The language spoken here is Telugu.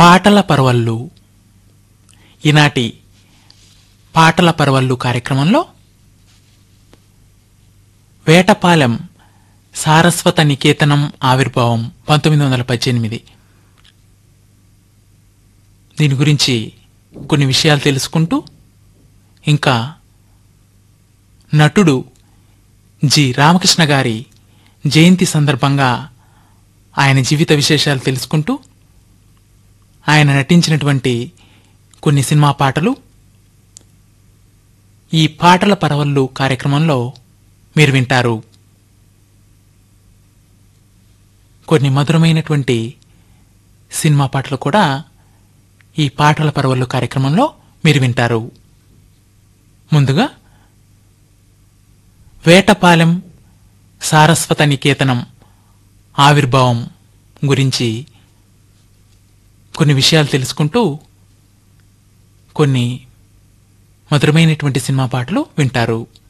పాటల పర్వళ్ళు ఈనాటి పాటల పర్వళ్ళు కార్యక్రమంలో వేటపాలెం సారస్వత నికేతనం ఆవిర్భావం పంతొమ్మిది వందల పద్దెనిమిది దీని గురించి కొన్ని విషయాలు తెలుసుకుంటూ ఇంకా నటుడు జి రామకృష్ణ గారి జయంతి సందర్భంగా ఆయన జీవిత విశేషాలు తెలుసుకుంటూ ఆయన నటించినటువంటి కొన్ని సినిమా పాటలు ఈ పాటల పరవళ్ళు కార్యక్రమంలో మీరు వింటారు కొన్ని మధురమైనటువంటి సినిమా పాటలు కూడా ఈ పాటల పరవళ్ళు కార్యక్రమంలో మీరు వింటారు ముందుగా వేటపాలెం సారస్వత నికేతనం ఆవిర్భావం గురించి కొన్ని విషయాలు తెలుసుకుంటూ కొన్ని మధురమైనటువంటి సినిమా పాటలు వింటారు